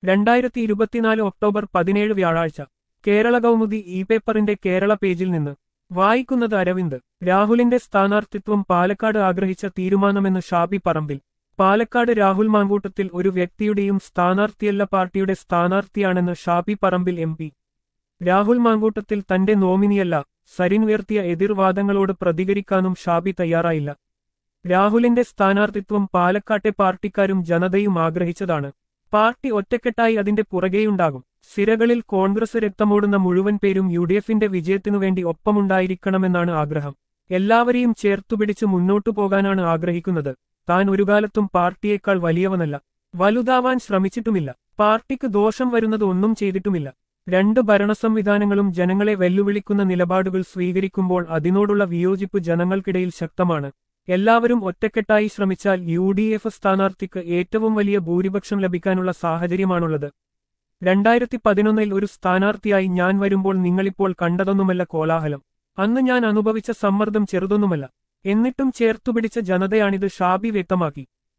രണ്ടായിരത്തി ഇരുപത്തിനാല് ഒക്ടോബർ പതിനേഴ് വ്യാഴാഴ്ച കേരള കൗമുദി ഇ പേപ്പറിന്റെ കേരള പേജിൽ നിന്ന് വായിക്കുന്നത് അരവിന്ദ് രാഹുലിന്റെ സ്ഥാനാർത്ഥിത്വം പാലക്കാട് ആഗ്രഹിച്ച തീരുമാനമെന്ന് ഷാബി പറമ്പിൽ പാലക്കാട് രാഹുൽ മാങ്കൂട്ടത്തിൽ ഒരു വ്യക്തിയുടെയും സ്ഥാനാർത്ഥിയല്ല പാർട്ടിയുടെ സ്ഥാനാർത്ഥിയാണെന്ന് ഷാബി പറമ്പിൽ എം പി രാഹുൽ മാങ്കൂട്ടത്തിൽ തന്റെ നോമിനിയല്ല സരിൻ ഉയർത്തിയ എതിർവാദങ്ങളോട് പ്രതികരിക്കാനും ഷാബി തയ്യാറായില്ല രാഹുലിന്റെ സ്ഥാനാർത്ഥിത്വം പാലക്കാട്ടെ പാർട്ടിക്കാരും ജനതയും ആഗ്രഹിച്ചതാണ് പാർട്ടി ഒറ്റക്കെട്ടായി അതിന്റെ പുറകെയുണ്ടാകും സിരകളിൽ കോൺഗ്രസ് രക്തമോടുന്ന മുഴുവൻ പേരും യു ഡി എഫിന്റെ വിജയത്തിനുവേണ്ടി ഒപ്പമുണ്ടായിരിക്കണമെന്നാണ് ആഗ്രഹം എല്ലാവരെയും ചേർത്തുപിടിച്ച് മുന്നോട്ടു പോകാനാണ് ആഗ്രഹിക്കുന്നത് താൻ ഒരു കാലത്തും പാർട്ടിയേക്കാൾ വലിയവനല്ല വലുതാവാൻ ശ്രമിച്ചിട്ടുമില്ല പാർട്ടിക്ക് ദോഷം വരുന്നത് ഒന്നും ചെയ്തിട്ടുമില്ല രണ്ട് ഭരണസംവിധാനങ്ങളും ജനങ്ങളെ വെല്ലുവിളിക്കുന്ന നിലപാടുകൾ സ്വീകരിക്കുമ്പോൾ അതിനോടുള്ള വിയോജിപ്പ് ജനങ്ങൾക്കിടയിൽ ശക്തമാണ് എല്ലാവരും ഒറ്റക്കെട്ടായി ശ്രമിച്ചാൽ യു ഡി എഫ് സ്ഥാനാർത്ഥിക്ക് ഏറ്റവും വലിയ ഭൂരിപക്ഷം ലഭിക്കാനുള്ള സാഹചര്യമാണുള്ളത് രണ്ടായിരത്തി പതിനൊന്നിൽ ഒരു സ്ഥാനാർത്ഥിയായി ഞാൻ വരുമ്പോൾ നിങ്ങളിപ്പോൾ കണ്ടതൊന്നുമല്ല കോലാഹലം അന്ന് ഞാൻ അനുഭവിച്ച സമ്മർദ്ദം ചെറുതൊന്നുമല്ല എന്നിട്ടും ചേർത്തുപിടിച്ച ജനതയാണിത് ഷാബി വ്യക്തമാക്കി